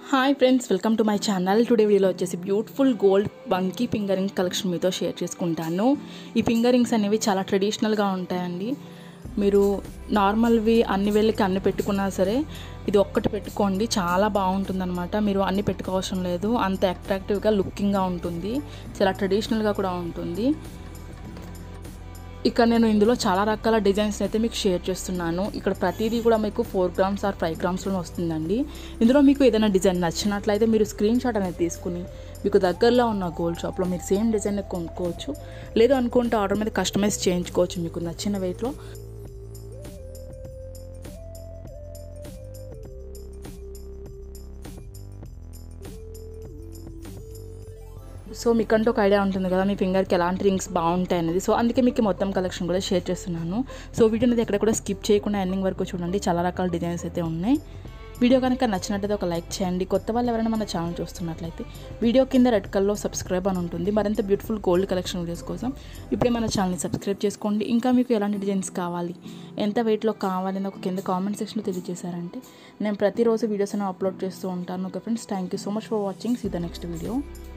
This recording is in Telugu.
hi friends welcome to my channel today వీడియోలో వచ్చేసి బ్యూటిఫుల్ గోల్డ్ బంకీ ఫింగరింగ్ కలెక్షన్ మీతో షేర్ చేసుకుంటాను ఈ ఫింగరింగ్స్ అనేవి చాలా ట్రెడిషనల్గా ఉంటాయండి మీరు నార్మల్వి అన్ని వేళ్ళకి అన్ని పెట్టుకున్నా సరే ఇది ఒక్కటి పెట్టుకోండి చాలా బాగుంటుందన్నమాట మీరు అన్ని పెట్టుకోవసరం లేదు అంత అట్రాక్టివ్గా లుకింగ్గా ఉంటుంది చాలా ట్రెడిషనల్గా కూడా ఉంటుంది ఇక్కడ నేను ఇందులో చాలా రకాల డిజైన్స్ అయితే మీకు షేర్ చేస్తున్నాను ఇక్కడ ప్రతిదీ కూడా మీకు ఫోర్ గ్రామ్స్ ఆర్ ఫైవ్ గ్రామ్స్లో వస్తుందండి ఇందులో మీకు ఏదైనా డిజైన్ నచ్చినట్లయితే మీరు స్క్రీన్ షాట్ అనేది తీసుకుని మీకు దగ్గరలో ఉన్న గోల్డ్ షాప్లో మీరు సేమ్ డిజైన్ కొనుక్కోవచ్చు లేదు అనుకుంటే ఆర్డర్ మీద కస్టమైజ్ చేయించుకోవచ్చు మీకు నచ్చిన వెయిట్లో సో మీకంటూ ఒక ఐడియా ఉంటుంది కదా మీ ఫింగర్కి ఎలాంటి రింగ్స్ బాగుంటాయి అనేది సో అందుకే మీకు మొత్తం కలెక్షన్ కూడా షేర్ చేస్తున్నాను సో వీడియో అనేది ఎక్కడ కూడా స్కిప్ చేయకుండా ఎండింగ్ వరకు చూడండి చాలా రకాల డిజైన్స్ అయితే ఉన్నాయి వీడియో కనుక నచ్చినట్టయితే ఒక లైక్ చేయండి కొత్త వాళ్ళు ఎవరైనా మన ఛానల్ చూస్తున్నట్లయితే వీడియో కింద రెడ్ కలర్లో సబ్స్క్రైబ్ అని ఉంటుంది మరింత బ్యూటిఫుల్ గోల్డ్ కలెక్షన్ వీడియోస్ కోసం ఇప్పుడే మన ఛానల్ని సబ్స్క్రైబ్ చేసుకోండి ఇంకా మీకు ఎలాంటి డిజైన్స్ కావాలి ఎంత వెయిట్లో కావాలి అని ఒక కింద కామెంట్ సెక్షన్లో తెలియజేశారంటే నేను ప్రతిరోజు వీడియోస్ అనేవి అప్లోడ్ చేస్తూ ఉంటాను okay friends thank you so much for watching see the next video